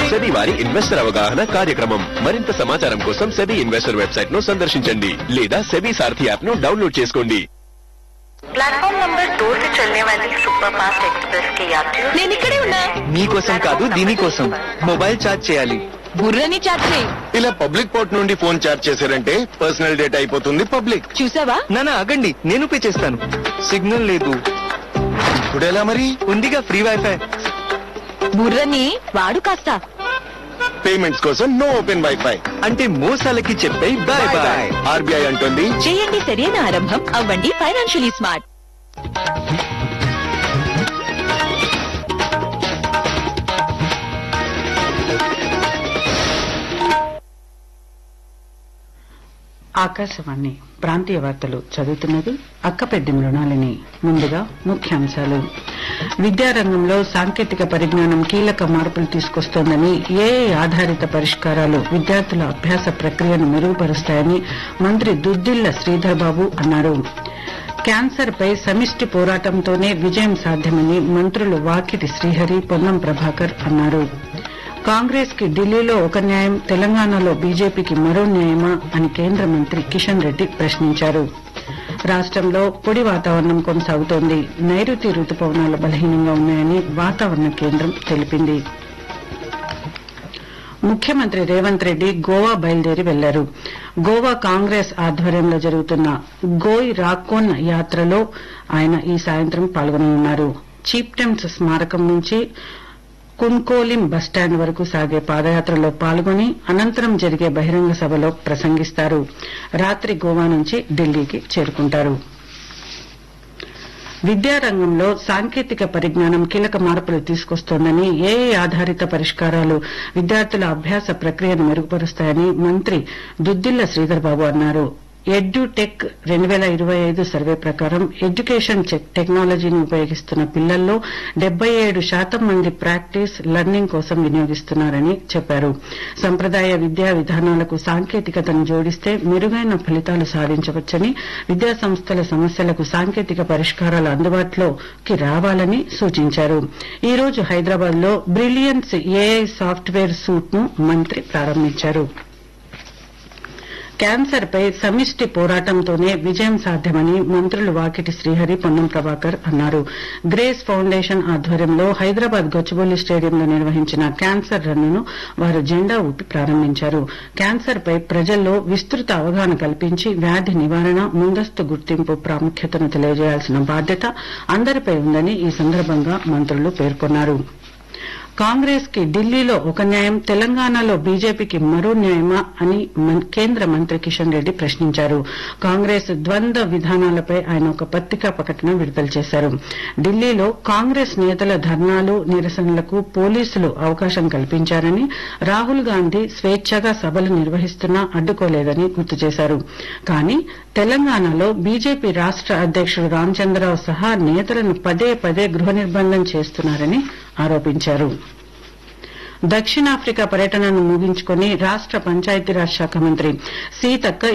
SEBI వారి investor అవగాహన కార్యక్రమం మరింత సమాచారం కోసం సెబీ ఇన్వెస్టర్ వెబ్సైట్ ను సందర్శించండి లేదా సెబీ సారథి యాప్ ను డౌన్లోడ్ చేసుకోండి प्लेटफॉर्म नंबर दो से चलने वाली सुपरफास्ट एक्सप्रेस के यात्रियों నేను ఇక్కడే ఉన్నా మీకోసం కాదు దీనికోసం మొబైల్ ఛార్జ్ చేయాలి బుర్రని చాట్ చేయి ఇలా పబ్లిక్ పోర్ట్ నుండి ఫోన్ చార్జ్ చేశారంటే పర్సనల్ డేటా అయిపోతుంది పబ్లిక్ చూసావా నానా ఆగండి నేను పే చేస్తాను సిగ్నల్ లేదు ఇప్పుడు ఎలా మరి ఉందిగా ఫ్రీ వైఫై బుర్రని వాడు కాస్త పేమెంట్స్ కోసం నో ఓపెన్ వైఫై అంటే మోసాలకి చెప్పే బాయ్ బాయ్ ఆర్బీఐ అంటుంది చేయండి సరైన ఆరంభం అవ్వండి ఫైనాన్షియలీ స్మార్ట్ ఆకాశవాణి ప్రాంతీయ వార్తలు చదువుతున్నది అక్కపెద్ది మృణాలిని ముందుగా ముఖ్యాంశాలు విద్యారంగంలో సాంకేతిక పరిజ్ఞానం కీలక మార్పులు తీసుకొస్తోందని ఏఐ ఆధారిత పరిష్కారాలు విద్యార్థుల అభ్యాస ప్రక్రియను మెరుగుపరుస్తాయని మంత్రి దుద్దిళ్ల శ్రీధర్ బాబు అన్నారు క్యాన్సర్ పై సమిష్టి పోరాటంతోనే విజయం సాధ్యమని మంత్రులు వాకిటి శ్రీహరి పొన్నం ప్రభాకర్ అన్నారు కాంగ్రెస్ కి ఢిల్లీలో ఒక న్యాయం తెలంగాణలో బీజేపీకి మరో న్యాయమా అని కేంద్ర మంత్రి కిషన్ రెడ్డి ప్రశ్నించారు రాష్ట్రంలో పొడి వాతావరణం కొనసాగుతోంది నైరుతి రుతుపవనాలు బలహీనంగా ఉన్నాయని వాతావరణ కేంద్రం తెలిపింది ముఖ్యమంత్రి రేవంత్ రెడ్డి గోవా బయలుదేరి వెళ్లారు గోవా కాంగ్రెస్ ఆధ్వర్యంలో జరుగుతున్న గోయ్ రాకోన్ యాత్రలో ఆయన ఈ సాయంత్రం పాల్గొననున్నారు చీప్టెమ్స్ స్మారకం నుంచి కున్కోలిం బస్టాండ్ వరకు సాగే పాదయాత్రలో పాల్గొని అనంతరం జరిగే బహిరంగ సభలో ప్రసంగిస్తారు రాత్రి గోవా నుంచి ఢిల్లీకి చేరుకుంటారు విద్యారంగంలో సాంకేతిక పరిజ్ఞానం కీలక మార్పులు తీసుకొస్తోందని ఏఐ ఆధారిత పరిష్కారాలు విద్యార్థుల అభ్యాస ప్రక్రియను మెరుగుపరుస్తాయని మంత్రి దుద్దిళ్ల శ్రీధర్ బాబు అన్నారు ఎడ్యుటెక్ రెండు వేల ఇరవై ఐదు సర్వే ప్రకారం ఎడ్యుకేషన్ చెక్ టెక్నాలజీని ఉపయోగిస్తున్న పిల్లల్లో డెబ్బై ఏడు శాతం మంది ప్రాక్టీస్ లెర్నింగ్ కోసం వినియోగిస్తున్నారని చెప్పారు సంప్రదాయ విద్యా విధానాలకు సాంకేతికతను జోడిస్తే మెరుగైన ఫలితాలు సాధించవచ్చని విద్యా సంస్థల సమస్యలకు సాంకేతిక పరిష్కారాలు అందుబాటులోకి రావాలని సూచించారు ఈ రోజు హైదరాబాద్ లో బ్రిలియన్స్ ఏఐ సాఫ్ట్వేర్ సూట్ ను మంత్రి ప్రారంభించారు క్యాన్సర్ పై సమిష్టి పోరాటంతోనే విజయం సాధ్యమని మంత్రులు వాకిటి శ్రీహరి పొన్నం ప్రభాకర్ అన్నారు గ్రేస్ ఫౌండేషన్ ఆధ్వర్యంలో హైదరాబాద్ గచ్చిబౌలి స్టేడియంలో నిర్వహించిన క్యాన్సర్ రన్నును వారు జెండా ఊపి ప్రారంభించారు క్యాన్సర్ పై ప్రజల్లో విస్తృత అవగాహన కల్పించి వ్యాధి నివారణ ముందస్తు గుర్తింపు ప్రాముఖ్యతను తెలియజేయాల్సిన బాధ్యత అందరిపై ఉందని ఈ సందర్భంగా మంత్రులు పేర్కొన్నారు కాంగ్రెస్ కి ఢిల్లీలో ఒక న్యాయం తెలంగాణలో బీజేపీకి మరో న్యాయమా అని మన్- కేంద్ర మంత్రి కిషన్ రెడ్డి ప్రశ్నించారు కాంగ్రెస్ ద్వంద్వ విధానాలపై ఆయన ఒక పత్రికా ప్రకటన విడుదల చేశారు ఢిల్లీలో కాంగ్రెస్ నేతల ధర్నాలు నిరసనలకు పోలీసులు అవకాశం కల్పించారని రాహుల్ గాంధీ స్వేచ్ఛగా సభలు నిర్వహిస్తున్నా అడ్డుకోలేదని గుర్తు చేశారు కానీ తెలంగాణలో బీజేపీ రాష్ట అధ్యక్షుడు రామచంద్రరావు సహా నేతలను పదే పదే గృహ నిర్బంధం చేస్తున్నారని ఆరోపించారు దక్షిణాఫ్రికా పర్యటనను ముగించుకుని రాష్ట పంచాయతీరాజ్ శాఖ మంత్రి సీతక్క